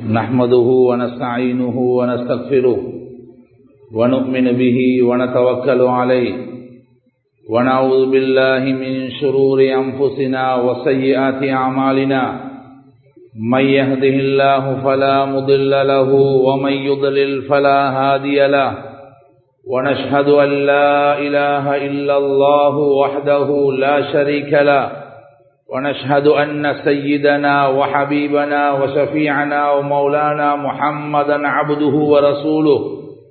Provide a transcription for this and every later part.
نحمده ونستعينه ونستغفره ونؤمن به ونتوكل عليه ونعوذ بالله من شرور أنفسنا وسيئات أعمالنا من يهده الله فلا مضل له ومن يضلل فلا هادي له ونشهد أن لا إله إلا الله وحده لا شريك له ونشهد أن سيدنا وحبيبنا وشفيعنا ومولانا محمدا عبده ورسوله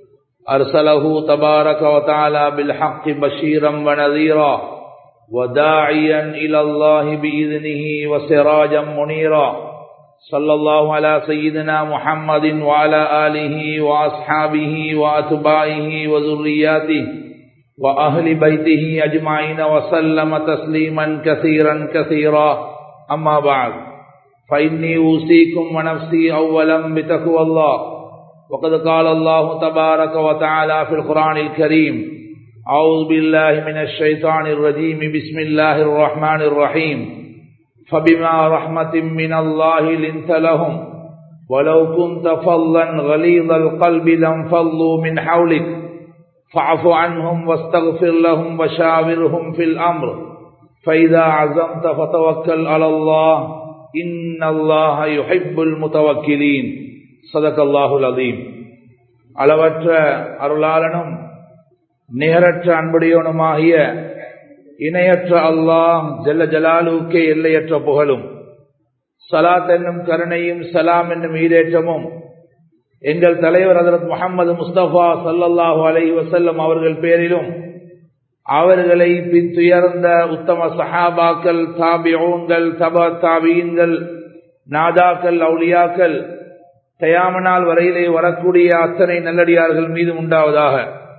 أرسله تبارك وتعالى بالحق بشيرا ونذيرا وداعيا إلى الله بإذنه وسراجا منيرا صلى الله على سيدنا محمد وعلى آله وأصحابه وأتباعه وذرياته وأهل بيته أجمعين وسلم تسليما كثيرا كثيرا أما بعد فإني أوصيكم ونفسي أولا بتقوى الله وقد قال الله تبارك وتعالى في القرآن الكريم أعوذ بالله من الشيطان الرجيم بسم الله الرحمن الرحيم فبما رحمة من الله لنت لهم ولو كنت فظا غليظ القلب لانفضوا من حولك فاعف عنهم واستغفر لهم وشاورهم في الأمر فإذا عزمت فتوكل على الله إن الله يحب المتوكلين صدق الله العظيم அளவற்ற அருளாளனும் நிகரற்ற அன்புடையவனுமாகிய இணையற்ற அல்லாஹ் ஜல்ல ஜலாலுக்கே எல்லையற்ற புகழும் சலாத் என்னும் கருணையும் சலாம் என்னும் ஈடேற்றமும் எங்கள் தலைவர் ஹதரத் முகமது முஸ்தபா சல்லல்லாஹு அலை வசல்லம் அவர்கள் பேரிலும் அவர்களை பின் துயர்ந்த உத்தம சஹாபாக்கள் தாபியோன்கள் தப தாபீன்கள் நாதாக்கள் அவுலியாக்கள் தயாமனால் வரையிலே வரக்கூடிய அத்தனை நல்லடியார்கள் மீது உண்டாவதாக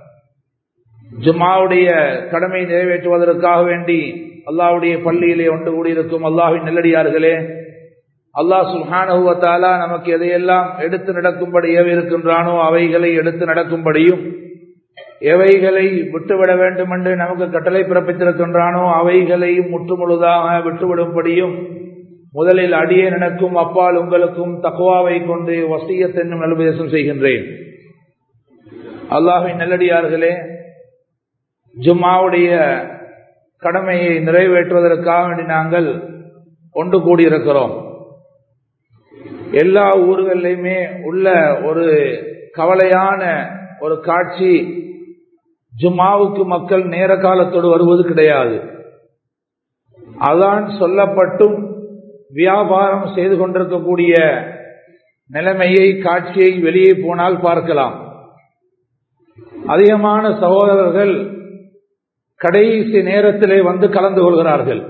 ஜுமாவுடைய கடமை நிறைவேற்றுவதற்காக வேண்டி அல்லாவுடைய பள்ளியிலே ஒன்று கூடியிருக்கும் அல்லாவின் நல்லடியார்களே அல்லாஹ் சுல்ஹானுவத்தாலா நமக்கு எதையெல்லாம் எடுத்து நடக்கும்படி இருக்கின்றானோ அவைகளை எடுத்து நடக்கும்படியும் எவைகளை விட்டுவிட வேண்டும் என்று நமக்கு கட்டளை பிறப்பித்திருக்கின்றானோ அவைகளையும் முற்றுமுழுதாக விட்டுவிடும்படியும் முதலில் அடியே எனக்கும் அப்பால் உங்களுக்கும் தக்குவாவை கொண்டு வசியத் என்னும் நல்பதேசம் செய்கின்றேன் அல்லாஹின் நல்லடியார்களே ஜும்மாவுடைய கடமையை நிறைவேற்றுவதற்காக வேண்டி நாங்கள் ஒன்று கூடியிருக்கிறோம் எல்லா ஊர்களிலுமே உள்ள ஒரு கவலையான ஒரு காட்சி ஜும்மாவுக்கு மக்கள் நேர காலத்தோடு வருவது கிடையாது அதான் சொல்லப்பட்டும் வியாபாரம் செய்து கொண்டிருக்கக்கூடிய நிலைமையை காட்சியை வெளியே போனால் பார்க்கலாம் அதிகமான சகோதரர்கள் கடைசி நேரத்திலே வந்து கலந்து கொள்கிறார்கள்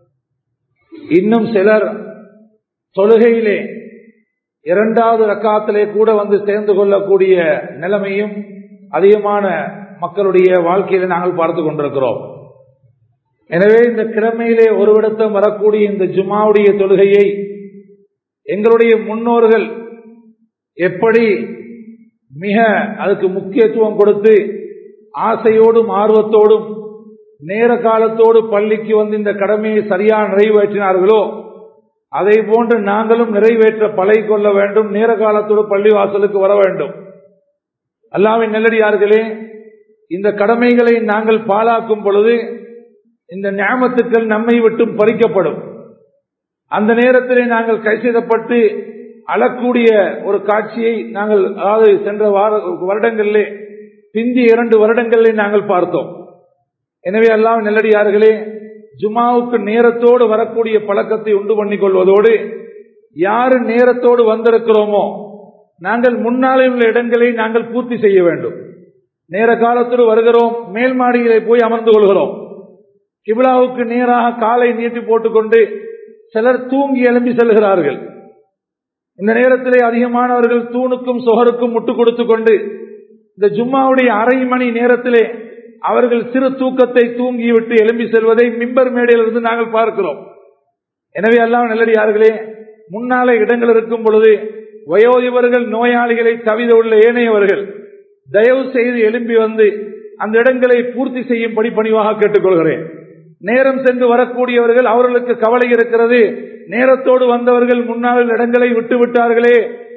இன்னும் சிலர் தொழுகையிலே இரண்டாவது ரக்காத்திலே கூட வந்து சேர்ந்து கொள்ளக்கூடிய நிலைமையும் அதிகமான மக்களுடைய வாழ்க்கையில நாங்கள் பார்த்து கொண்டிருக்கிறோம் எனவே இந்த கிழமையிலே ஒரு விடத்தம் வரக்கூடிய இந்த ஜுமாவுடைய தொழுகையை எங்களுடைய முன்னோர்கள் எப்படி மிக அதுக்கு முக்கியத்துவம் கொடுத்து ஆசையோடும் ஆர்வத்தோடும் நேர காலத்தோடு பள்ளிக்கு வந்து இந்த கடமையை சரியாக நிறைவேற்றினார்களோ அதை போன்று நாங்களும் நிறைவேற்ற பழகி கொள்ள வேண்டும் நேர காலத்தோடு பள்ளி வாசலுக்கு வர வேண்டும் அல்லாவின் நெல்லடியார்களே இந்த கடமைகளை நாங்கள் பாலாக்கும் பொழுது இந்த ஞாபகத்துக்கள் நம்மை விட்டும் பறிக்கப்படும் அந்த நேரத்திலே நாங்கள் கை செய்தப்பட்டு அழக்கூடிய ஒரு காட்சியை நாங்கள் அதாவது சென்ற வார வருடங்களிலே பிந்தி இரண்டு வருடங்களிலே நாங்கள் பார்த்தோம் எனவே எல்லாம் நெல்லடியார்களே ஜுமாவுக்கு நேரத்தோடு வரக்கூடிய பழக்கத்தை உண்டு பண்ணிக் கொள்வதோடு யாரு நேரத்தோடு வந்திருக்கிறோமோ நாங்கள் முன்னாலே உள்ள இடங்களை நாங்கள் பூர்த்தி செய்ய வேண்டும் நேர காலத்தோடு வருகிறோம் மேல் மாடியிலே போய் அமர்ந்து கொள்கிறோம் கிபிலாவுக்கு நேராக காலை நீட்டி போட்டுக்கொண்டு சிலர் தூங்கி எழும்பி செல்கிறார்கள் இந்த நேரத்திலே அதிகமானவர்கள் தூணுக்கும் சுகருக்கும் முட்டு கொடுத்து கொண்டு இந்த ஜும்மாவுடைய அரை மணி நேரத்திலே அவர்கள் சிறு தூக்கத்தை தூங்கிவிட்டு எழும்பி செல்வதை மிம்பர் மேடையிலிருந்து நாங்கள் பார்க்கிறோம் எனவே எல்லாம் நல்லடியார்களே முன்னாலே இடங்கள் இருக்கும் பொழுது வயோதிபர்கள் நோயாளிகளை தவிர உள்ள ஏனையவர்கள் தயவு செய்து எழும்பி வந்து அந்த இடங்களை பூர்த்தி செய்யும்படி பணிவாக கேட்டுக்கொள்கிறேன் நேரம் சென்று வரக்கூடியவர்கள் அவர்களுக்கு கவலை இருக்கிறது நேரத்தோடு வந்தவர்கள் முன்னால் இடங்களை விட்டு விட்டார்களே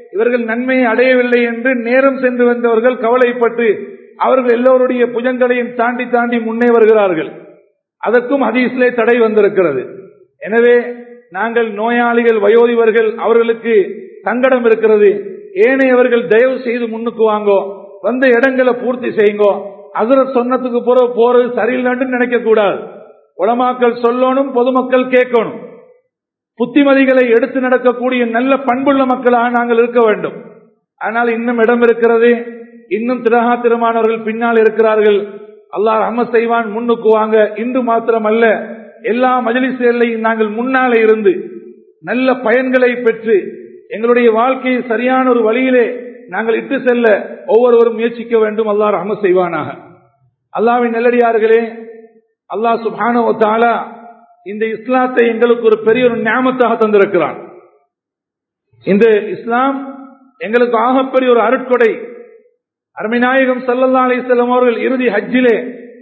இவர்கள் நன்மையை அடையவில்லை என்று நேரம் சென்று வந்தவர்கள் கவலைப்பட்டு அவர்கள் எல்லோருடைய புஜங்களையும் தாண்டி தாண்டி முன்னே வருகிறார்கள் அதற்கும் ஹதீஸ்லே தடை வந்திருக்கிறது எனவே நாங்கள் நோயாளிகள் வயோதிபர்கள் அவர்களுக்கு சங்கடம் இருக்கிறது ஏனையவர்கள் தயவு செய்து முன்னுக்கு வாங்கோ வந்த இடங்களை பூர்த்தி செய்யுங்கோ அசுரத் சொன்னதுக்கு பிறகு போறது சரியில்லைன்னு நினைக்க கூடாது உலமாக்கள் சொல்லணும் பொதுமக்கள் கேட்கணும் புத்திமதிகளை எடுத்து நடக்கக்கூடிய நல்ல பண்புள்ள மக்களாக நாங்கள் இருக்க வேண்டும் ஆனால் இன்னும் இடம் இருக்கிறது இன்னும் திரகா திருமானவர்கள் பின்னால் இருக்கிறார்கள் அல்லாஹ் ரஹமத் செய்வான் முன்னுக்கு வாங்க இன்று மாத்திரம் அல்ல எல்லா மஜலிசுகளையும் நாங்கள் முன்னாலே இருந்து நல்ல பயன்களை பெற்று எங்களுடைய வாழ்க்கையை சரியான ஒரு வழியிலே நாங்கள் இட்டு செல்ல ஒவ்வொருவரும் முயற்சிக்க வேண்டும் அல்லாஹ் ரஹமத் செய்வானாக அல்லாவின் நெல்லடியார்களே அல்லாஹ் சுபானோ தாலா இந்த இஸ்லாத்தை எங்களுக்கு ஒரு பெரிய ஒரு ஞாபகத்தாக தந்திருக்கிறான் இந்த இஸ்லாம் எங்களுக்கு ஆகப்பெரிய ஒரு அருட்கொடை அருமைநாயகம் சல்லல்லா அலிஸ்லாம் அவர்கள் இறுதி ஹஜ்ஜிலே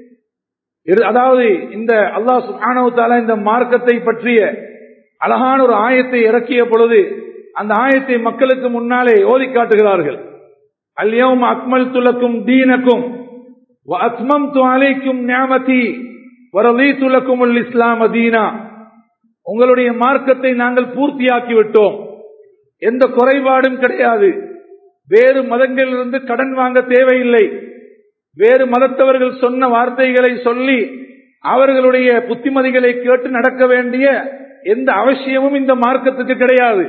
அதாவது இந்த அல்லாஹ் சுபானோ தாலா இந்த மார்க்கத்தை பற்றிய அழகான ஒரு ஆயத்தை இறக்கிய பொழுது அந்த ஆயத்தை மக்களுக்கு முன்னாலே ஓதி காட்டுகிறார்கள் அல்யோம் அக்மல் துலக்கும் தீனக்கும் அத்மம் துலைக்கும் ஞாமதி வரலீ துலக்கும் இஸ்லாம் அதீனா உங்களுடைய மார்க்கத்தை நாங்கள் பூர்த்தியாக்கி விட்டோம் எந்த குறைபாடும் கிடையாது வேறு மதங்களிலிருந்து கடன் வாங்க தேவையில்லை வேறு மதத்தவர்கள் சொன்ன வார்த்தைகளை சொல்லி அவர்களுடைய புத்திமதிகளை கேட்டு நடக்க வேண்டிய எந்த அவசியமும் இந்த மார்க்கத்துக்கு கிடையாது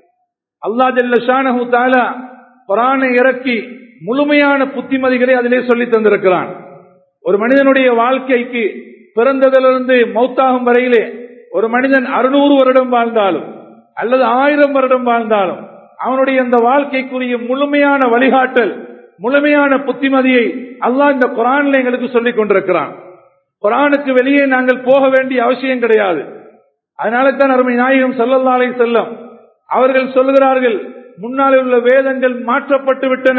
அல்லா ஜல்லஷானஹு தாலா குரானை இறக்கி முழுமையான புத்திமதிகளை அதிலே சொல்லி தந்திருக்கிறான் ஒரு மனிதனுடைய வாழ்க்கைக்கு பிறந்ததிலிருந்து மௌத்தாகும் வரையிலே ஒரு மனிதன் அறுநூறு வருடம் வாழ்ந்தாலும் அல்லது ஆயிரம் வருடம் வாழ்ந்தாலும் அவனுடைய அந்த வாழ்க்கைக்குரிய முழுமையான வழிகாட்டல் முழுமையான புத்திமதியை அல்லாஹ் இந்த குரான்ல எங்களுக்கு சொல்லிக் கொண்டிருக்கிறான் குரானுக்கு வெளியே நாங்கள் போக வேண்டிய அவசியம் கிடையாது அதனால தான் அருமை நாயகம் சல்லல்லாலை செல்லம் அவர்கள் சொல்லுகிறார்கள் முன்னால் உள்ள வேதங்கள் மாற்றப்பட்டு விட்டன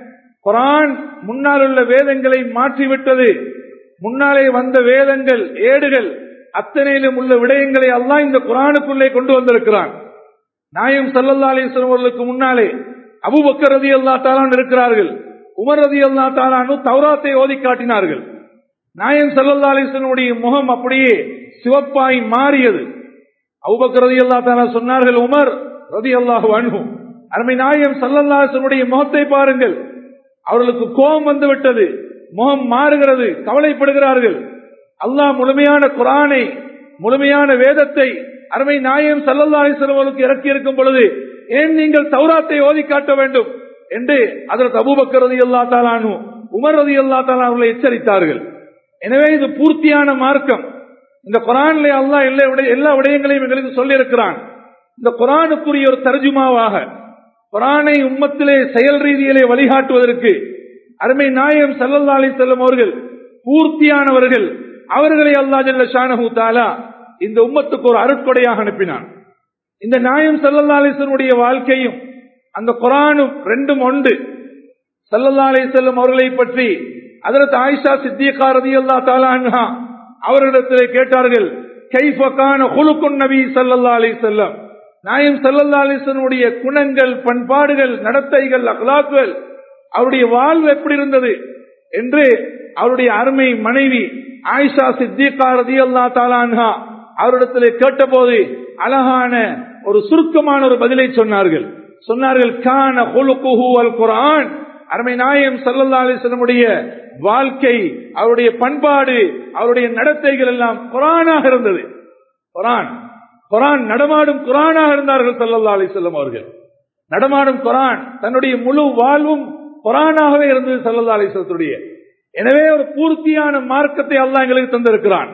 குரான் முன்னால் உள்ள வேதங்களை மாற்றிவிட்டது முன்னாலே வந்த வேதங்கள் ஏடுகள் அத்தனையிலும் உள்ள விடயங்களை அல்லாஹ் இந்த குரானுக்குள்ளே கொண்டு வந்திருக்கிறான் நாயம் சல்லல்லா அலிஸ்லாம் அவர்களுக்கு முன்னாலே அபுபக்கர் ரதி அல்லா தாலான் இருக்கிறார்கள் உமர் ரதி அல்லா தாலானு தௌராத்தை ஓதி காட்டினார்கள் நாயம் சல்லல்லா அலிஸ்லனுடைய முகம் அப்படியே சிவப்பாய் மாறியது அபுபக்கர் ரதி அல்லா தாலா சொன்னார்கள் உமர் ரதி அல்லாஹு அன்பு அருமை நாயம் சல்லல்லாசனுடைய முகத்தை பாருங்கள் அவர்களுக்கு கோபம் வந்து விட்டது முகம் மாறுகிறது கவலைப்படுகிறார்கள் அல்லாஹ் முழுமையான குரானை முழுமையான வேதத்தை அருமை நாயம் சல்லல்லா அலிஸ்வர்களுக்கு இறக்கி இருக்கும் பொழுது ஏன் நீங்கள் தௌராத்தை ஓதி காட்ட வேண்டும் என்று அதற்கு அபூபக்கர் ரதி அல்லா தாலானு உமர் ரதி அல்லா தாலா அவர்களை எச்சரித்தார்கள் எனவே இது பூர்த்தியான மார்க்கம் இந்த குரான்ல அல்லா எல்லா விடய- எல்லா விடயங்களையும் எங்களுக்கு சொல்லி இருக்கிறான் இந்த குரானுக்குரிய ஒரு தர்ஜுமாவாக குரானை உம்மத்திலே செயல் ரீதியிலே வழிகாட்டுவதற்கு அருமை நாயம் சல்லல்லா அலி செல்லம் அவர்கள் பூர்த்தியானவர்கள் அவர்களை அல்லா ஜல்ல ஷானஹு தாலா இந்த உம்மத்துக்கு ஒரு அருட்கொடையாக அனுப்பினான் இந்த நாயம் சல்லல்லா அலிசனுடைய வாழ்க்கையும் அந்த குரானும் ரெண்டும் ஒன்று சல்லல்லா அலி செல்லம் அவர்களை பற்றி அதற்கு ஆயிஷா சித்தியக்கா ரதி அல்லா தாலா அன்ஹா அவர்களிடத்தில் கேட்டார்கள் கைஃபகான குலுக்குன் நபி சல்லல்லா அலி செல்லம் நாயம் சல்லல்லா அலிசனுடைய குணங்கள் பண்பாடுகள் நடத்தைகள் அகலாக்குகள் அவருடைய வாழ்வு எப்படி இருந்தது என்று அவருடைய அருமை மனைவி ஆயிஷா சித்திகா ரதி அல்லா தாலான்ஹா அவரிடத்தில் கேட்டபோது அழகான ஒரு சுருக்கமான ஒரு பதிலை சொன்னார்கள் சொன்னார்கள் கான ஹுலுகுஹு அல் குர்ஆன் அருமை நாயம் சல்லல்லா அலிஸ்லமுடைய வாழ்க்கை அவருடைய பண்பாடு அவருடைய நடத்தைகள் எல்லாம் குரானாக இருந்தது குரான் குரான் நடமாடும் குரானாக இருந்தார்கள் சல்லல்லா அலிஸ்லம் அவர்கள் நடமாடும் குரான் தன்னுடைய முழு வாழ்வும் குரானாகவே இருந்தது சல்லல்லா அலிஸ்லத்துடைய எனவே ஒரு பூர்த்தியான மார்க்கத்தை அல்லாஹ் எங்களுக்கு தந்திருக்கிறான்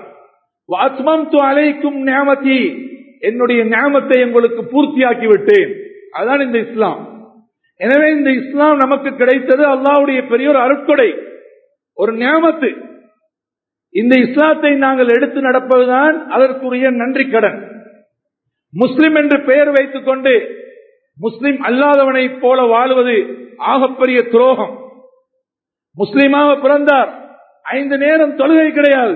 வாத்மம் அலைக்கும் ஞாமத்தி என்னுடைய ஞாமத்தை உங்களுக்கு பூர்த்தியாக்கி விட்டேன் அதுதான் இந்த இஸ்லாம் எனவே இந்த இஸ்லாம் நமக்கு கிடைத்தது அல்லாஹ்வுடைய பெரிய ஒரு அருட்கொடை ஒரு ஞாமத்து இந்த இஸ்லாத்தை நாங்கள் எடுத்து நடப்பதுதான் அதற்குரிய நன்றி கடன் முஸ்லிம் என்று பெயர் வைத்துக் கொண்டு முஸ்லிம் அல்லாதவனை போல வாழுவது ஆகப்பெரிய துரோகம் முஸ்லிமாக பிறந்தார் ஐந்து நேரம் தொழுகை கிடையாது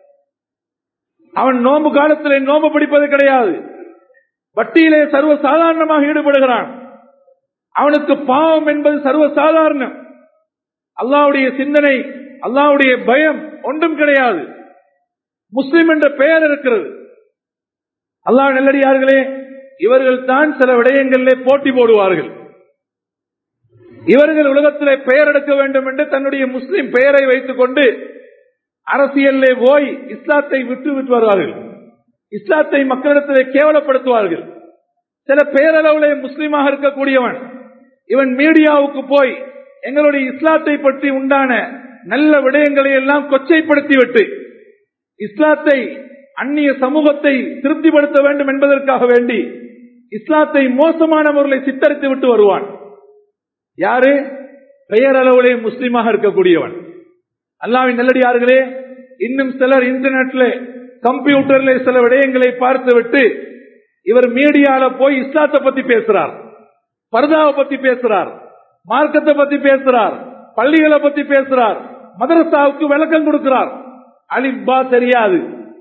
அவன் நோம்பு காலத்திலே நோம்பு பிடிப்பது கிடையாது வட்டியிலே சர்வ சாதாரணமாக ஈடுபடுகிறான் அவனுக்கு பாவம் என்பது சர்வசாதாரணம் அல்லாவுடைய சிந்தனை அல்லாவுடைய பயம் ஒன்றும் கிடையாது முஸ்லிம் என்ற பெயர் இருக்கிறது அல்லாஹ் நெல்லடியார்களே இவர்கள் தான் சில விடயங்களிலே போட்டி போடுவார்கள் இவர்கள் உலகத்திலே பெயர் எடுக்க வேண்டும் என்று தன்னுடைய முஸ்லிம் பெயரை வைத்துக் கொண்டு அரசியலிலே போய் இஸ்லாத்தை விட்டு விட்டு வருவார்கள் இஸ்லாத்தை மக்களிடத்திலே கேவலப்படுத்துவார்கள் சில பேரளவிலே முஸ்லீமாக இருக்கக்கூடியவன் இவன் மீடியாவுக்கு போய் எங்களுடைய இஸ்லாத்தை பற்றி உண்டான நல்ல விடயங்களை எல்லாம் கொச்சைப்படுத்திவிட்டு இஸ்லாத்தை அந்நிய சமூகத்தை திருப்திப்படுத்த வேண்டும் என்பதற்காக வேண்டி இஸ்லாத்தை மோசமான முறையில் சித்தரித்து விட்டு வருவான் யாரு பெயரளவிலே முஸ்லீமாக இருக்கக்கூடியவன் அல்லாவின் நல்லடியார்களே இன்னும் சிலர் இன்டர்நெட்ல கம்ப்யூட்டர்ல சில விடயங்களை பார்த்து விட்டு இவர் மீடியால போய் இஸ்லாத்தை பத்தி பேசுறார் பர்தாவை பத்தி பேசுறார் மார்க்கத்தை பத்தி பேசுறார் பள்ளிகளை பத்தி பேசுறார் மதரசாவுக்கு விளக்கம் கொடுக்கிறார் அலிப்பா தெரியாது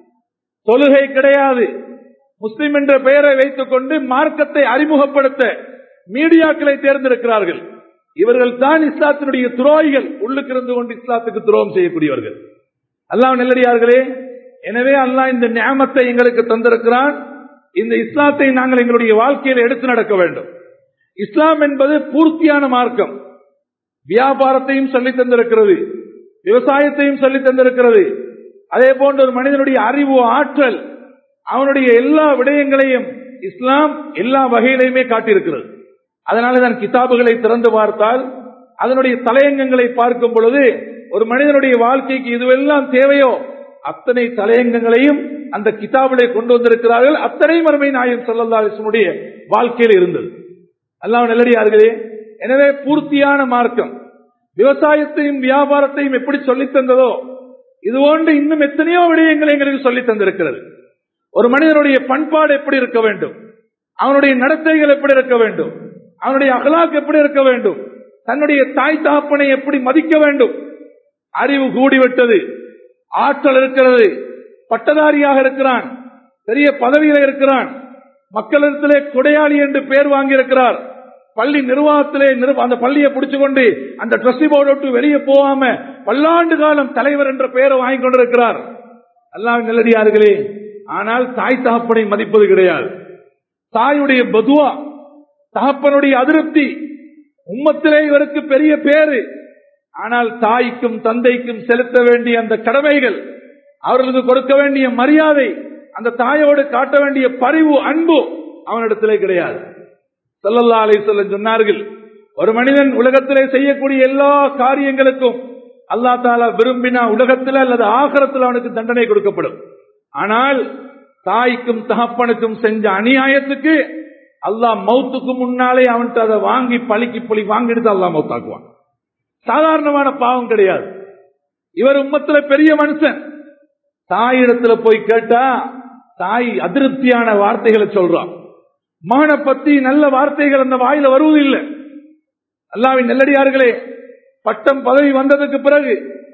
தொழுகை கிடையாது முஸ்லிம் என்ற பெயரை வைத்துக் கொண்டு மார்க்கத்தை அறிமுகப்படுத்த மீடியாக்களை தேர்ந்தெடுக்கிறார்கள் இவர்கள் தான் இஸ்லாத்தினுடைய துரோகிகள் உள்ளுக்கு இருந்து கொண்டு இஸ்லாத்துக்கு துரோகம் செய்யக்கூடியவர்கள் அல்லாஹ் நெல்லடியார்களே எனவே அல்லாஹ் இந்த ஞாமத்தை எங்களுக்கு தந்திருக்கிறான் இந்த இஸ்லாத்தை நாங்கள் எங்களுடைய வாழ்க்கையில் எடுத்து நடக்க வேண்டும் இஸ்லாம் என்பது பூர்த்தியான மார்க்கம் வியாபாரத்தையும் சொல்லி தந்திருக்கிறது விவசாயத்தையும் சொல்லி தந்திருக்கிறது அதே போன்ற ஒரு மனிதனுடைய அறிவு ஆற்றல் அவனுடைய எல்லா விடயங்களையும் இஸ்லாம் எல்லா வகையிலையுமே காட்டியிருக்கிறது அதனால தான் கிதாபுகளை திறந்து பார்த்தால் அதனுடைய தலையங்கங்களை பார்க்கும் பொழுது ஒரு மனிதனுடைய வாழ்க்கைக்கு இதுவெல்லாம் தேவையோ அத்தனை தலையங்கங்களையும் அந்த கிதாபிலே கொண்டு வந்திருக்கிறார்கள் அத்தனை மறுமை நாயம் சொல்லல்லாசனுடைய வாழ்க்கையில் இருந்தது அல்லாஹ் நல்லடியார்களே எனவே பூர்த்தியான மார்க்கம் விவசாயத்தையும் வியாபாரத்தையும் எப்படி சொல்லித் தந்ததோ இது போன்று இன்னும் எத்தனையோ விடயங்களை எங்களுக்கு சொல்லித் தந்திருக்கிறது ஒரு மனிதனுடைய பண்பாடு எப்படி இருக்க வேண்டும் அவனுடைய நடத்தைகள் எப்படி இருக்க வேண்டும் அவனுடைய அகலாக் எப்படி இருக்க வேண்டும் தன்னுடைய தாய் தகப்பனை எப்படி மதிக்க வேண்டும் அறிவு கூடிவிட்டது ஆற்றல் இருக்கிறது பட்டதாரியாக இருக்கிறான் பெரிய பதவியில இருக்கிறான் மக்களிடத்திலே கொடையாளி என்று பேர் வாங்கியிருக்கிறார் பள்ளி நிர்வாகத்திலே அந்த பள்ளியை பிடிச்சு கொண்டு அந்த ட்ரஸ்டி போர்டு விட்டு வெளியே போகாம பல்லாண்டு காலம் தலைவர் என்ற பெயரை வாங்கி கொண்டிருக்கிறார் எல்லாம் நல்லடியார்களே ஆனால் தாய் தகப்பனை மதிப்பது கிடையாது தாயுடைய பதுவா தகப்பனுடைய அதிருப்தி உம்மத்திலே இவருக்கு பெரிய பேரு ஆனால் தாய்க்கும் தந்தைக்கும் செலுத்த வேண்டிய அந்த கடமைகள் அவர்களுக்கு கொடுக்க வேண்டிய மரியாதை அந்த தாயோடு காட்ட வேண்டிய பரிவு அன்பு அவனிடத்திலே கிடையாது சல்லல்லா அலை சொல்ல சொன்னார்கள் ஒரு மனிதன் உலகத்திலே செய்யக்கூடிய எல்லா காரியங்களுக்கும் அல்லா தாலா விரும்பினா உலகத்தில் அல்லது ஆகரத்தில் அவனுக்கு தண்டனை கொடுக்கப்படும் ஆனால் தாய்க்கும் தகப்பனுக்கும் செஞ்ச அநியாயத்துக்கு அல்லாஹ் மௌத்துக்கு முன்னாலே அவன்கிட்ட அதை வாங்கி பழிக்கு பழி வாங்கிட்டு அல்லா மௌத்தாக்குவான் சாதாரணமான பாவம் கிடையாது இவர் உம்மத்துல பெரிய மனுஷன் தாயிடத்துல போய் கேட்டா தாய் அதிருப்தியான வார்த்தைகளை சொல்றான் மகனை பத்தி நல்ல வார்த்தைகள் அந்த வாயில வருவதில்லை அல்லாவின் நெல்லடியார்களே பட்டம் பதவி வந்ததுக்கு பிறகு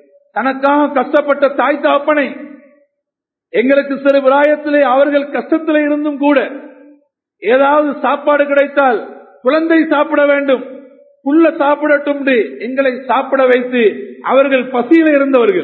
தனக்காக கஷ்டப்பட்ட தாய் தாப்பனை எங்களுக்கு சிறு விராயத்திலே அவர்கள் கஷ்டத்திலே இருந்தும் கூட ஏதாவது சாப்பாடு கிடைத்தால் குழந்தை சாப்பிட வேண்டும் புள்ள சாப்பிடட்டும் எங்களை சாப்பிட வைத்து அவர்கள் பசியில இருந்தவர்கள்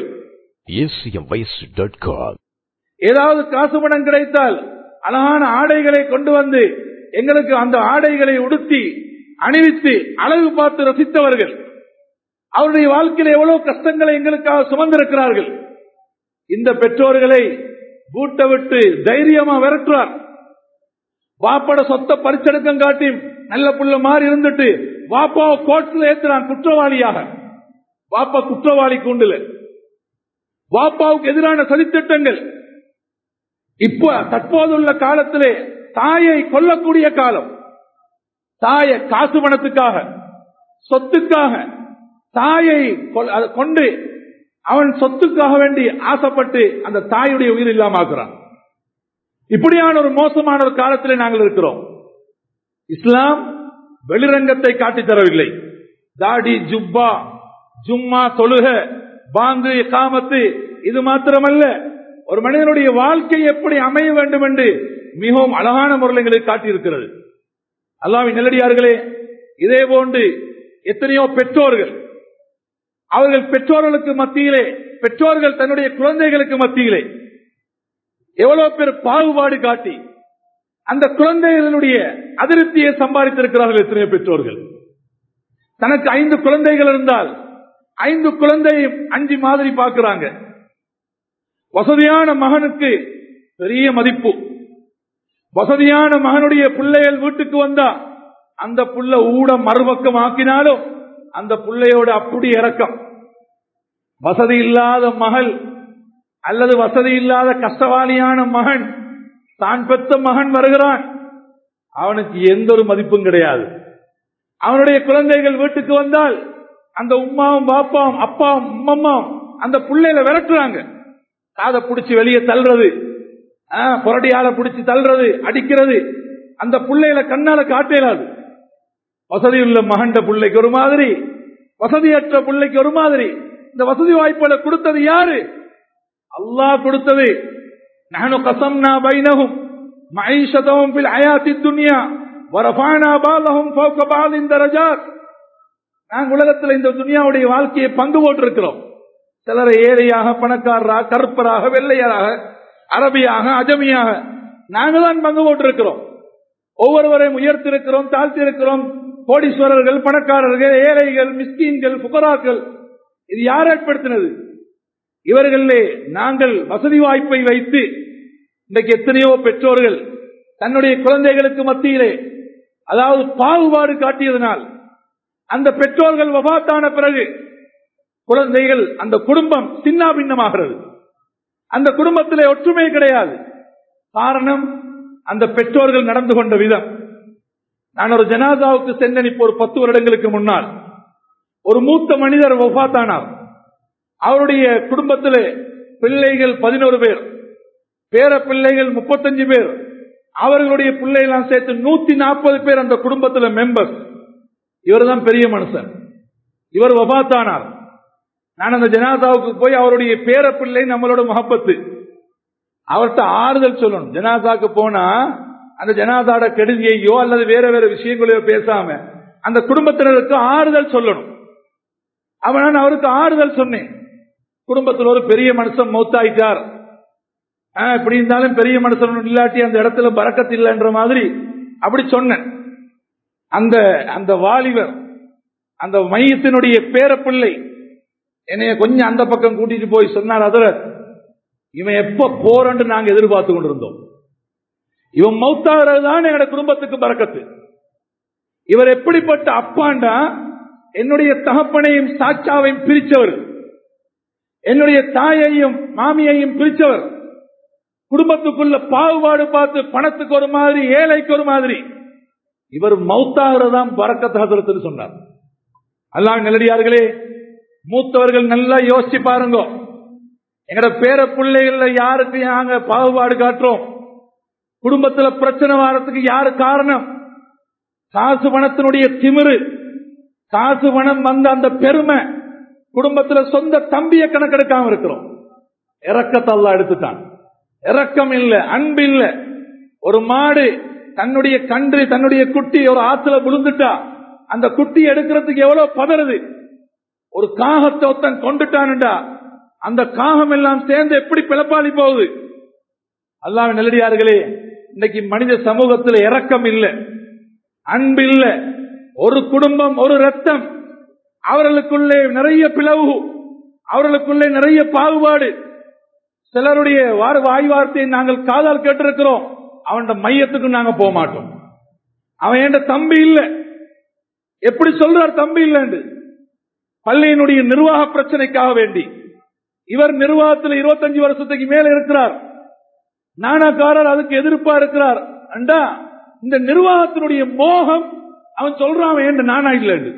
ஏதாவது காசு பணம் கிடைத்தால் அழகான ஆடைகளை கொண்டு வந்து எங்களுக்கு அந்த ஆடைகளை உடுத்தி அணிவித்து அழகு பார்த்து ரசித்தவர்கள் அவருடைய வாழ்க்கையில் எவ்வளவு கஷ்டங்களை எங்களுக்காக சுமந்திருக்கிறார்கள் இந்த பெற்றோர்களை பூட்ட விட்டு தைரியமா விரட்டுறார் வாப்பட சொத்த பரிச்செடுக்கம் காட்டி நல்ல புள்ள மாதிரி இருந்துட்டு வாப்பாவை கோர்ட்ல ஏத்துறான் குற்றவாளியாக வாப்பா குற்றவாளி கூண்டுல வாப்பாவுக்கு எதிரான சதித்திட்டங்கள் இப்ப தற்போதுள்ள காலத்திலே தாயை கொல்லக்கூடிய காலம் தாயை காசு பணத்துக்காக சொத்துக்காக தாயை கொண்டு அவன் சொத்துக்காக வேண்டி ஆசைப்பட்டு அந்த தாயுடைய உயிர் இல்லாம ஆக்குறான் இப்படியான ஒரு மோசமான ஒரு காலத்திலே நாங்கள் இருக்கிறோம் இஸ்லாம் வெளிரங்கத்தை காட்டி தரவில்லை தாடி ஜுப்பா ஜும்மா தொழுக பாங்கு காமத்து இது மாத்திரமல்ல ஒரு மனிதனுடைய வாழ்க்கை எப்படி அமைய வேண்டும் என்று மிகவும் அழகான முறையில் எங்களுக்கு காட்டியிருக்கிறது அல்லாவின் நெல்லடியார்களே இதே போன்று எத்தனையோ பெற்றோர்கள் அவர்கள் பெற்றோர்களுக்கு மத்தியிலே பெற்றோர்கள் தன்னுடைய குழந்தைகளுக்கு மத்தியிலே எவ்வளவு பேர் பாகுபாடு காட்டி அந்த குழந்தைகளுடைய அதிருப்தியை சம்பாதித்திருக்கிறார்கள் எத்தனையோ பெற்றோர்கள் தனக்கு ஐந்து குழந்தைகள் இருந்தால் ஐந்து குழந்தையும் அஞ்சு மாதிரி பார்க்கிறாங்க வசதியான மகனுக்கு பெரிய மதிப்பு வசதியான மகனுடைய பிள்ளைகள் வீட்டுக்கு வந்தா அந்த புள்ள ஊட மறுபக்கம் ஆக்கினாலும் அந்த பிள்ளையோட அப்படி இறக்கம் வசதி இல்லாத மகள் அல்லது வசதி இல்லாத கஷ்டவாளியான மகன் தான் பெற்ற மகன் வருகிறான் அவனுக்கு எந்த ஒரு மதிப்பும் கிடையாது அவனுடைய குழந்தைகள் வீட்டுக்கு வந்தால் அந்த உமாவும் பாப்பாவும் அப்பாவும் உம்மம்மாவும் அந்த பிள்ளையில விரட்டுறாங்க காதை பிடிச்சி வெளியே தள்ளுறது புரடியால பிடிச்சி தள்ளுறது அடிக்கிறது அந்த பிள்ளையில கண்ணால காட்டேலாது வசதி உள்ள மகண்ட பிள்ளைக்கு ஒரு மாதிரி வசதியற்ற பிள்ளைக்கு ஒரு மாதிரி இந்த வசதி வாய்ப்புகளை கொடுத்தது யாரு அல்லாஹ் கொடுத்தது நானும் கசம்னா பைனகும் மைஷதவும் பில் அயாத்தி துன்யா வரபானா பாலகும் போக்க பால் இந்த ரஜாத் நாங்கள் உலகத்தில் இந்த துனியாவுடைய வாழ்க்கையை பங்கு போட்டிருக்கிறோம் சிலரை ஏழையாக பணக்காரராக கருப்பராக வெள்ளையராக அரபியாக அஜமியாக நாங்கள் தான் பங்கு போட்டிருக்கிறோம் ஒவ்வொருவரையும் உயர்த்திருக்கிறோம் தாழ்த்திருக்கிறோம் கோடீஸ்வரர்கள் பணக்காரர்கள் ஏழைகள் மிஸ்கீன்கள் புகராக்கள் இது யார் ஏற்படுத்தினது இவர்களே நாங்கள் வசதி வாய்ப்பை வைத்து இன்றைக்கு எத்தனையோ பெற்றோர்கள் தன்னுடைய குழந்தைகளுக்கு மத்தியிலே அதாவது பாகுபாடு காட்டியதனால் அந்த பெற்றோர்கள் வபாத்தான பிறகு குழந்தைகள் அந்த குடும்பம் சின்ன பின்னமாகிறது அந்த குடும்பத்திலே ஒற்றுமை கிடையாது காரணம் அந்த பெற்றோர்கள் நடந்து கொண்ட விதம் நான் ஒரு ஜனாதாவுக்கு சென்றேன் இப்போ ஒரு பத்து வருடங்களுக்கு முன்னால் ஒரு மூத்த மனிதர் வபாத்தானார் அவருடைய குடும்பத்திலே பிள்ளைகள் பதினோரு பேர் பேர பிள்ளைகள் முப்பத்தஞ்சு பேர் அவர்களுடைய பிள்ளைகளாம் சேர்த்து நூத்தி நாற்பது பேர் அந்த குடும்பத்தில் மெம்பர்ஸ் இவர் தான் பெரிய மனுஷன் இவர் வபாத்தானார் நான் அந்த ஜனாதாவுக்கு போய் அவருடைய பேர பிள்ளை நம்மளோட முகப்பத்து அவர்கிட்ட ஆறுதல் சொல்லணும் ஜனாதாக்கு போனா அந்த ஜனாதாட கெடுதியையோ அல்லது வேற வேற விஷயங்களையோ பேசாம அந்த குடும்பத்தினருக்கு ஆறுதல் சொல்லணும் அவன் நான் அவருக்கு ஆறுதல் சொன்னேன் குடும்பத்தில் ஒரு பெரிய மனுஷன் மௌத்தாயிட்டார் இப்படி இருந்தாலும் பெரிய மனுஷன் இல்லாட்டி அந்த இடத்துல பறக்கத்து இல்லைன்ற மாதிரி அப்படி சொன்னேன் அந்த அந்த வாலிபர் அந்த மையத்தினுடைய பேரப்பிள்ளை என்னைய கொஞ்சம் அந்த பக்கம் கூட்டிட்டு போய் சொன்னார் அதுல இவன் எப்ப போறன்னு நாங்க எதிர்பார்த்து கொண்டிருந்தோம் இவன் மௌத்தாகிறது தான் எங்களோட குடும்பத்துக்கு பறக்கத்து இவர் எப்படிப்பட்ட அப்பாண்டா என்னுடைய தகப்பனையும் சாட்சாவையும் பிரிச்சவர் என்னுடைய தாயையும் மாமியையும் பிரிச்சவர் குடும்பத்துக்குள்ள பாகுபாடு பார்த்து பணத்துக்கு ஒரு மாதிரி ஏழைக்கு ஒரு மாதிரி இவர் மௌத்தாகிறதாம் பறக்கத்தாகிறதுன்னு சொன்னார் அல்லாஹ் நல்லடியார்களே மூத்தவர்கள் நல்லா யோசிச்சு பாருங்க எங்கட பேர பிள்ளைகள்ல யாருக்கு நாங்க பாகுபாடு காட்டுறோம் குடும்பத்துல பிரச்சனை வாரத்துக்கு யாரு காரணம் காசு பணத்தினுடைய திமிரு காசு பணம் வந்த அந்த பெருமை குடும்பத்துல சொந்த தம்பிய கணக்கெடுக்காம இருக்கிறோம் இறக்கத்தல்லா எடுத்துட்டான் இறக்கம் இல்ல அன்பு இல்ல ஒரு மாடு தன்னுடைய கன்று தன்னுடைய குட்டி ஒரு ஆத்துல விழுந்துட்டா அந்த குட்டி எடுக்கிறதுக்கு எவ்வளவு பதறுது ஒரு காகத்தை ஒருத்தன் கொண்டுட்டான்டா அந்த காகம் எல்லாம் சேர்ந்து எப்படி பிளப்பாளி போகுது அல்லாஹ் நெல்லடியார்களே இன்னைக்கு மனித சமூகத்தில் இறக்கம் இல்லை அன்பு இல்ல ஒரு குடும்பம் ஒரு ரத்தம் அவர்களுக்குள்ளே நிறைய பிளவு அவர்களுக்குள்ளே நிறைய பாகுபாடு சிலருடைய வார வாய் வார்த்தையை நாங்கள் காதால் கேட்டிருக்கிறோம் அவன் மையத்துக்கு நாங்க போக மாட்டோம் அவன் என் தம்பி இல்ல எப்படி சொல்றார் தம்பி இல்லைன்னு பள்ளியினுடைய நிர்வாக பிரச்சனைக்காக வேண்டி இவர் நிர்வாகத்தில் இருபத்தஞ்சு வருஷத்துக்கு மேல இருக்கிறார் நாணக்காரர் அதுக்கு எதிர்ப்பா இருக்கிறார் அண்டா இந்த நிர்வாகத்தினுடைய மோகம் அவன் சொல்றான் என்று நானா இல்லைன்னு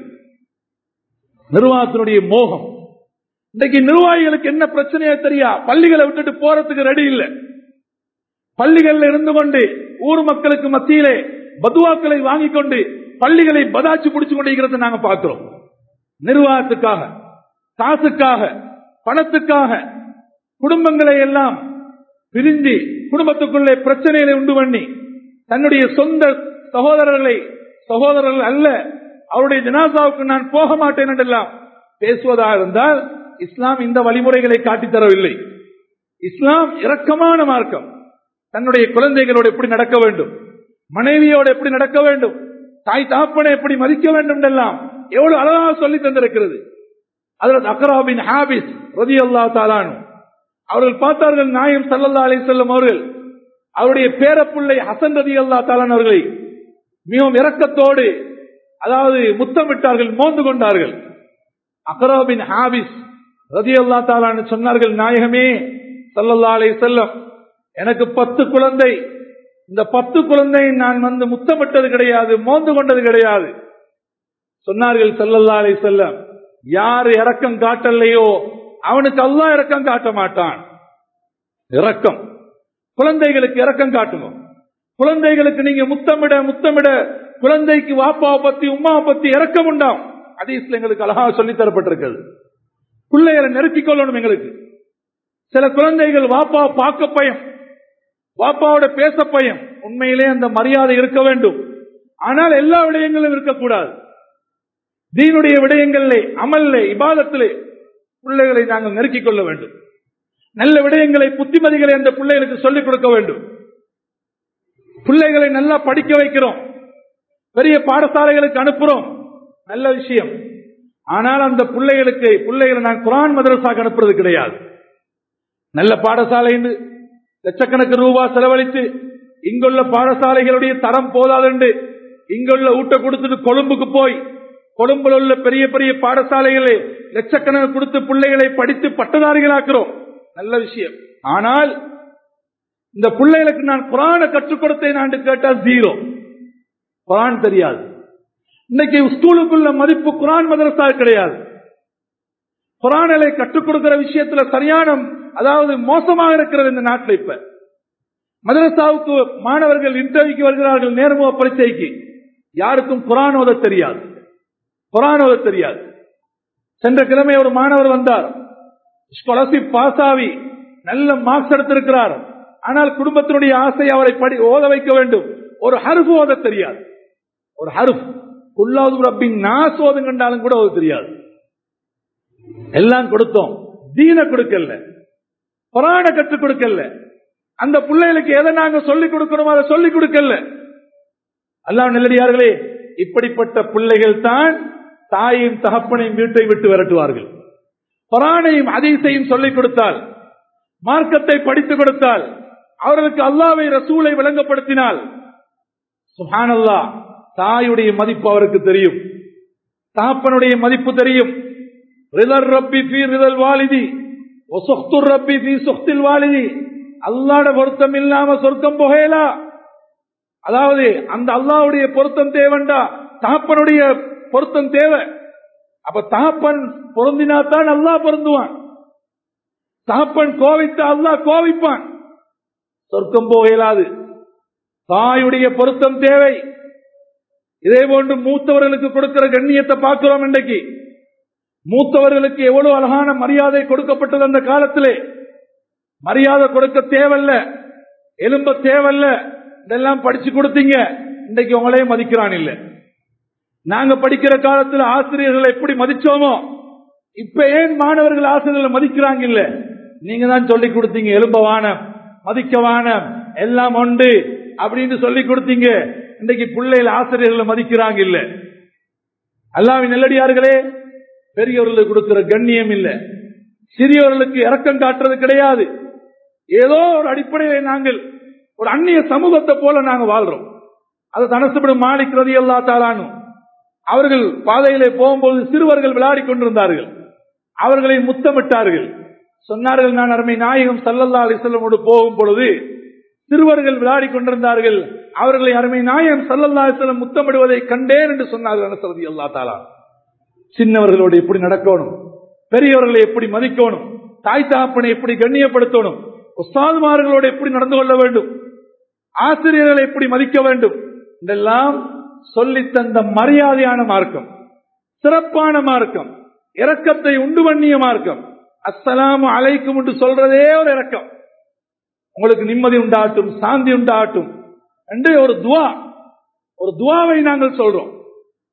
நிர்வாகத்தினுடைய மோகம் இன்றைக்கு நிர்வாகிகளுக்கு என்ன பிரச்சனையா தெரியா பள்ளிகளை விட்டுட்டு போறதுக்கு ரெடி இல்லை பள்ளிகளில் இருந்து கொண்டு ஊர் மக்களுக்கு மத்தியிலே பதுவாக்களை வாங்கிக் கொண்டு பள்ளிகளை பதாச்சு பிடிச்சு கொண்டிருக்கிறத நாங்க பார்க்கிறோம் நிர்வாகத்துக்காக காசுக்காக பணத்துக்காக குடும்பங்களை எல்லாம் பிரிஞ்சு குடும்பத்துக்குள்ளே பிரச்சனைகளை உண்டு பண்ணி தன்னுடைய சொந்த சகோதரர்களை சகோதரர்கள் அல்ல அவருடைய ஜனாசாவுக்கு நான் போக மாட்டேன் என்றெல்லாம் பேசுவதாக இருந்தால் இஸ்லாம் இந்த வழிமுறைகளை காட்டித் தரவில்லை இஸ்லாம் இரக்கமான மார்க்கம் தன்னுடைய குழந்தைகளோடு எப்படி நடக்க வேண்டும் மனைவியோடு எப்படி நடக்க வேண்டும் தாய் தாப்பனை எப்படி மதிக்க வேண்டும் என்றெல்லாம் எவ்வளவு அழகாக சொல்லி தந்திருக்கிறது அதில் அக்ராபின் ஹாபிஸ் ரதி அல்லா தாலானு அவர்கள் பார்த்தார்கள் நாயம் சல்லல்லா அலி செல்லும் அவர்கள் அவருடைய பேரப்பிள்ளை ஹசன் ரதி அல்லா தாலான் அவர்களை மிகவும் இரக்கத்தோடு அதாவது முத்தமிட்டார்கள் மோந்து கொண்டார்கள் அக்ராபின் ஹாபிஸ் ரதி அல்லா தாலான்னு சொன்னார்கள் நாயகமே சல்லல்லா அலி செல்லம் எனக்கு பத்து குழந்தை இந்த பத்து குழந்தை நான் வந்து முத்தமிட்டது கிடையாது மோந்து கொண்டது கிடையாது சொன்னார்கள் சல்லல்லா அலி செல்லம் யார் இரக்கம் காட்டலையோ அவனுக்கு அல்லா இரக்கம் காட்ட மாட்டான் இரக்கம் குழந்தைகளுக்கு இரக்கம் காட்டணும் குழந்தைகளுக்கு நீங்க முத்தமிட முத்தமிட குழந்தைக்கு வாப்பாவை பத்தி உமாவை பத்தி இறக்கம் உண்டாம் அதீஸ்ல எங்களுக்கு அழகாக சொல்லி தரப்பட்டிருக்கிறது பிள்ளைகளை நெருக்கிக் கொள்ளணும் எங்களுக்கு சில குழந்தைகள் வாப்பாவை பார்க்க பயம் வாப்பாவோட பேச பயம் உண்மையிலே அந்த மரியாதை இருக்க வேண்டும் ஆனால் எல்லா விடயங்களும் இருக்கக்கூடாது தீனுடைய விடயங்களிலே அமல்லே இபாதத்திலே பிள்ளைகளை நாங்கள் நெருக்கிக் கொள்ள வேண்டும் நல்ல விடயங்களை புத்திமதிகளை அந்த பிள்ளைகளுக்கு சொல்லிக் கொடுக்க வேண்டும் பிள்ளைகளை நல்லா படிக்க வைக்கிறோம் பெரிய பாடசாலைகளுக்கு அனுப்புறோம் நல்ல விஷயம் ஆனால் அந்த பிள்ளைகளுக்கு பிள்ளைகளை நான் குரான் மதரசாக்கு அனுப்புறது கிடையாது நல்ல பாடசாலை லட்சக்கணக்கு ரூபா செலவழித்து இங்குள்ள பாடசாலைகளுடைய தரம் போதாதென்று இங்குள்ள ஊட்ட கொடுத்துட்டு கொழும்புக்கு போய் கொழும்புல உள்ள பெரிய பெரிய பாடசாலைகளை லட்சக்கணக்கு கொடுத்து பிள்ளைகளை படித்து பட்டதாரிகளாக்குறோம் நல்ல விஷயம் ஆனால் இந்த பிள்ளைகளுக்கு நான் குரான கற்றுக் கொடுத்தேன் நான் கேட்டா ஜீரோ குரான் தெரியாது இன்னைக்கு ஸ்கூலுக்குள்ள மதிப்பு குரான் மதரசா கிடையாது குரானலை கற்றுக் கொடுக்கிற விஷயத்துல சரியான அதாவது மோசமாக இருக்கிறது இந்த நாட்டில் இப்ப மதரசாவுக்கு மாணவர்கள் இன்டர்வியூக்கு வருகிறார்கள் நேர்முக பரீட்சைக்கு யாருக்கும் குரான் ஓத தெரியாது குரான் ஓத தெரியாது சென்ற கிழமை ஒரு மாணவர் வந்தார் ஸ்காலர்ஷிப் பாஸ் ஆகி நல்ல மார்க்ஸ் எடுத்திருக்கிறார் ஆனால் குடும்பத்தினுடைய ஆசை அவரை படி ஓத வைக்க வேண்டும் ஒரு ஹருஃப் ஓத தெரியாது ஒரு ஹருஃப் குல்லாவது ரப்பின் நாஸ் ஓதும் கண்டாலும் கூட ஓத தெரியாது எல்லாம் கொடுத்தோம் தீன கொடுக்கல புராண கற்றுக் கொடுக்கல அந்த பிள்ளைகளுக்கு எதை நாங்க சொல்லிக் கொடுக்கணுமோ அதை சொல்லிக் கொடுக்கல அல்லாஹ் நெல்லடியார்களே இப்படிப்பட்ட பிள்ளைகள் தான் தாயையும் தகப்பனையும் வீட்டை விட்டு விரட்டுவார்கள் புராணையும் அதிசையும் சொல்லிக் கொடுத்தால் மார்க்கத்தை படித்துக் கொடுத்தால் அவர்களுக்கு அல்லாவை ரசூலை விளங்கப்படுத்தினால் சுஹானல்லா தாயுடைய மதிப்பு அவருக்கு தெரியும் தகப்பனுடைய மதிப்பு தெரியும் ரிதல் ரப்பி பி ரிதல் வாலிதி ஒசொக்துர் ரப்பி பி சொக்தில் வாலிதி அல்லாட பொருத்தம் இல்லாம சொர்க்கம் புகையலா அதாவது அந்த அல்லாவுடைய பொருத்தம் தேவண்டா தகப்பனுடைய பொருத்தம் தேவை அப்ப தகப்பன் பொருந்தினாத்தான் அல்லா பொருந்துவான் தகப்பன் கோவித்த அல்லா கோவிப்பான் சொர்க்கம் போக இயலாது தாயுடைய பொருத்தம் தேவை இதே போன்று மூத்தவர்களுக்கு கொடுக்கிற கண்ணியத்தை பார்க்கிறோம் இன்றைக்கு மூத்தவர்களுக்கு எவ்வளவு அழகான மரியாதை கொடுக்கப்பட்டது அந்த காலத்திலே மரியாதை கொடுக்க தேவையில்ல எலும்ப தேவையில்ல இதெல்லாம் படிச்சு கொடுத்தீங்க இன்றைக்கு உங்களே மதிக்கிறான் இல்ல நாங்க படிக்கிற காலத்தில் ஆசிரியர்களை எப்படி மதிச்சோமோ இப்ப ஏன் மாணவர்கள் ஆசிரியர்களை மதிக்கிறாங்க இல்ல நீங்க தான் சொல்லி கொடுத்தீங்க எலும்பவான மதிக்கவான எல்லாம் உண்டு அப்படின்னு சொல்லி கொடுத்தீங்க இன்றைக்கு பிள்ளைகள் ஆசிரியர்களை மதிக்கிறாங்க இல்ல அல்லாவின் நெல்லடியார்களே பெரியவர்களுக்கு கொடுக்கிற கண்ணியம் இல்ல சிறியவர்களுக்கு இறக்கம் காட்டுறது கிடையாது ஏதோ ஒரு அடிப்படையில் நாங்கள் ஒரு அந்நிய சமூகத்தை போல நாங்க வாழ்றோம் அது தனசுபடும் மாலிக் ரதி அல்லா தாலானும் அவர்கள் பாதையிலே போகும்போது சிறுவர்கள் விளையாடி கொண்டிருந்தார்கள் அவர்களை முத்தமிட்டார்கள் சொன்னார்கள் நான் அருமை நாயகம் சல்லல்லா அலிசல்லமோடு போகும் பொழுது சிறுவர்கள் விளையாடி கொண்டிருந்தார்கள் அவர்களை அருமை நாயகம் சல்லல்லா அலிசல்லம் முத்தமிடுவதை கண்டேன் என்று சொன்னார்கள் அனசரதி அல்லா தாலா சின்னவர்களோடு எப்படி நடக்கணும் பெரியவர்களை எப்படி மதிக்கணும் தாய் தாப்பனை எப்படி கண்ணியப்படுத்தணும் உஸ்தாதுமார்களோடு எப்படி நடந்து கொள்ள வேண்டும் ஆசிரியர்களை எப்படி மதிக்க வேண்டும் இதெல்லாம் சொல்லி தந்த மரியாதையான மார்க்கம் சிறப்பான மார்க்கம் இரக்கத்தை உண்டு பண்ணிய மார்க்கம் அஸ்ஸலாமு அலைக்கும் என்று சொல்றதே ஒரு இரக்கம் உங்களுக்கு நிம்மதி உண்டாகட்டும் சாந்தி உண்டாகட்டும் என்று ஒரு துவா ஒரு துவாவை நாங்கள் சொல்றோம்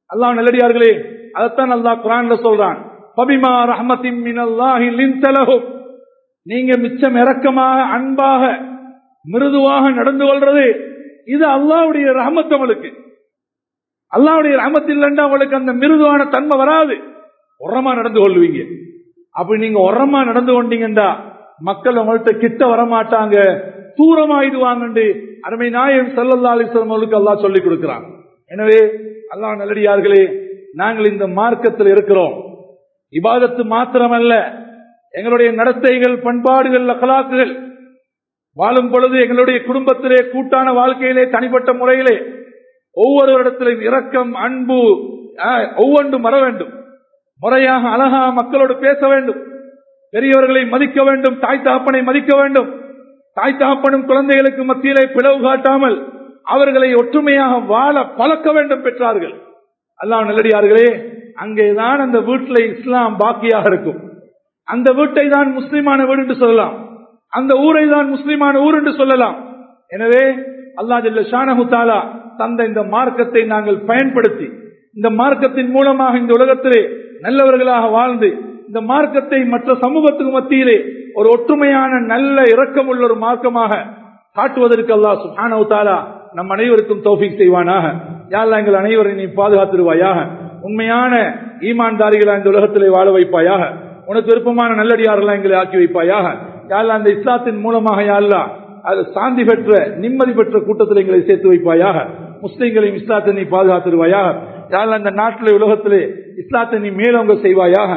அல்லாஹ் நல்லடியார்களே அதைத்தான் அல்லாஹ் குரான்ல சொல்றான் பபிமா ரஹ்மத்தின் மினல்லாஹி லின்தலஹும் நீங்க மிச்சம் இரக்கமாக அன்பாக மிருதுவாக நடந்து கொள்றது இது அல்லாவுடைய ரஹமத் அவளுக்கு அல்லாவுடைய ரஹமத் இல்லைன்னா அவளுக்கு அந்த மிருதுவான தன்மை வராது உரமா நடந்து கொள்வீங்க அப்படி நீங்க உரமா நடந்து கொண்டீங்கடா மக்கள் உங்கள்கிட்ட கிட்ட வரமாட்டாங்க தூரமாயிடுவாங்க அருமை நாயகம் சல்லல்லா அலிஸ்லாம் அவளுக்கு அல்லாஹ் சொல்லிக் கொடுக்கிறான் எனவே அல்லாஹ் நல்லடியார்களே நாங்கள் இந்த மார்க்கத்தில் இருக்கிறோம் இபாதத்து மாத்திரமல்ல எங்களுடைய நடத்தைகள் பண்பாடுகள் அகலாக்குகள் வாழும் பொழுது எங்களுடைய குடும்பத்திலே கூட்டான வாழ்க்கையிலே தனிப்பட்ட முறையிலே ஒவ்வொரு இடத்திலும் இரக்கம் அன்பு ஒவ்வொன்றும் வர வேண்டும் முறையாக அழகா மக்களோடு பேச வேண்டும் பெரியவர்களை மதிக்க வேண்டும் தாய் தகப்பனை மதிக்க வேண்டும் தாய் தகப்பனும் குழந்தைகளுக்கு மத்தியிலே பிளவு காட்டாமல் அவர்களை ஒற்றுமையாக வாழ பழக்க வேண்டும் பெற்றார்கள் அல்லாஹ் நல்லடியார்களே அங்கேதான் அந்த வீட்டில் இஸ்லாம் பாக்கியாக இருக்கும் அந்த வீட்டை தான் முஸ்லிமான வீடு என்று சொல்லலாம் அந்த ஊரை தான் முஸ்லிமான ஊர் என்று சொல்லலாம் எனவே அல்லா ஜல்ல ஷானஹு தாலா தந்த இந்த மார்க்கத்தை நாங்கள் பயன்படுத்தி இந்த மார்க்கத்தின் மூலமாக இந்த உலகத்திலே நல்லவர்களாக வாழ்ந்து இந்த மார்க்கத்தை மற்ற சமூகத்துக்கு மத்தியிலே ஒரு ஒற்றுமையான நல்ல இரக்கம் உள்ள ஒரு மார்க்கமாக காட்டுவதற்கு அல்லாஹ் சுஹானவு தாலா நம் அனைவருக்கும் தௌஃபிக் செய்வானாக யாரெல்லாம் எங்கள் அனைவரையும் நீ பாதுகாத்துருவாயாக உண்மையான ஈமான்தாரிகளா இந்த உலகத்திலே வாழ வைப்பாயாக உனக்கு விருப்பமான நல்லடியாரெல்லாம் எங்களை ஆக்கி வைப்பாயாக யாரெல்லாம் அந்த இஸ்லாத்தின் மூலமாக யாழ்லா அது சாந்தி பெற்ற நிம்மதி பெற்ற கூட்டத்தில் எங்களை சேர்த்து வைப்பாயாக முஸ்லிம்களையும் இஸ்லாத்தை நீ பாதுகாத்துருவாயாக யாரெல்லாம் இந்த நாட்டிலே உலகத்திலே இஸ்லாத்தை நீ மேலோங்க செய்வாயாக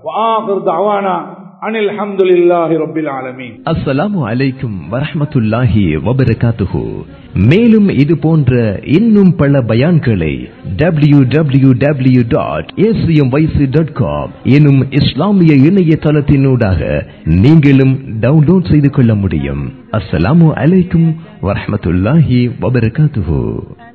அவானா அனில் அஹமதுல்லாஹி ரபில் ஆலமீன் அஸ்ஸலாமு அலைக்கும் வரஹ்மத்துல்லாஹி வபரகாத்துஹு மேலும் இது போன்ற இன்னும் பல பயான்களை W W W dot dot com எனும் இஸ்லாமிய இணையதளத்தினூடாக நீங்களும் டவுன்லோட் செய்து கொள்ள முடியும் அஸ்ஸலாமு அலைக்கும் வரஹ்மத்துல்லாஹி வபரகாத்துஹு